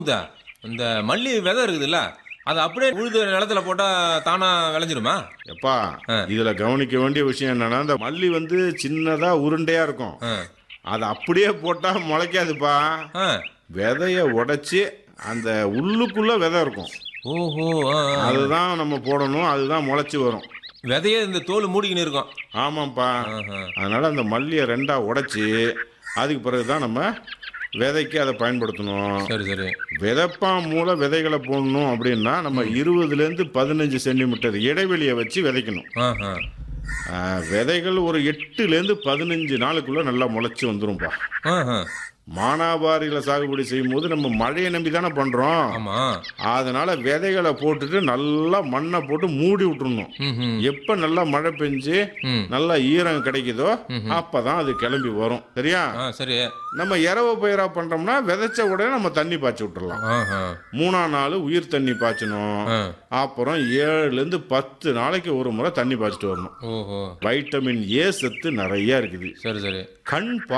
இந்த இந்த மல்லி விதை இருக்குதுல்ல அது அப்படியே உழுது நிலத்துல போட்டா தானா விளைஞ்சிருமா எப்பா ஆ. இதுல கவனிக்க வேண்டிய விஷயம் என்னன்னா இந்த மல்லி வந்து சின்னதா உருண்டையா இருக்கும் ஆ. அது அப்படியே போட்டா முளைக்காதுப்பா ஆ. விதைய உடைச்சி அந்த உள்ளுக்குள்ள விதை இருக்கும் ஓஹோ ஆ, ஆ. அதுதான் நம்ம போடணும் அதுதான் முளைச்சி வரும் விதையே இந்த தோல் மூடிக்கின்னு இருக்கும் ஆமாப்பா ஆஹா. அதனால அந்த மல்லியை ரெண்டா உடைச்சி அதுக்கு பிறகுதான் நம்ம விதைக்கு அதை பயன்படுத்தணும் சரி சரி விதைப்பான் மூல விதைகளை போடணும் அப்படின்னா நம்ம இருபதுலேருந்து பதினஞ்சு சென்டிமீட்டர் இடைவெளியை வச்சு விதைக்கணும் ஆஹா. ஆ, விதைகள் ஒரு எட்டுலேருந்து பதினஞ்சு நாளுக்குள்ள நல்லா முளைச்சி வந்துரும்பா ஆஹா. மானாவாரியில சாகுபடி செய்யும் போது நம்ம மழையை நம்பி தானே பண்றோம் ஆமா அதனால விதைகளை போட்டுட்டு நல்லா மண்ணை போட்டு மூடி விட்டுறணும் ம்ஹும். எப்ப நல்லா மழை பெஞ்சு ம். நல்லா ஈரம் கிடைக்குதோ அப்பதான் அது கிளம்பி வரும் சரியா ஆ சரி நம்ம இரவு பயிரா பண்றோம்னா விதைச்ச உடனே நம்ம தண்ணி பாய்ச்சி விட்டுறலாம் ஆஹா. மூணாம் நாள் உயிர் தண்ணி பாய்ச்சணும் ஆ. அப்புறம் ஏழுல இருந்து பத்து நாளைக்கு ஒரு முறை தண்ணி பாய்ச்சிட்டு வரணும் ஓஹோ வைட்டமின் ஏ சத்து நிறைய இருக்குது சரி சரி கண்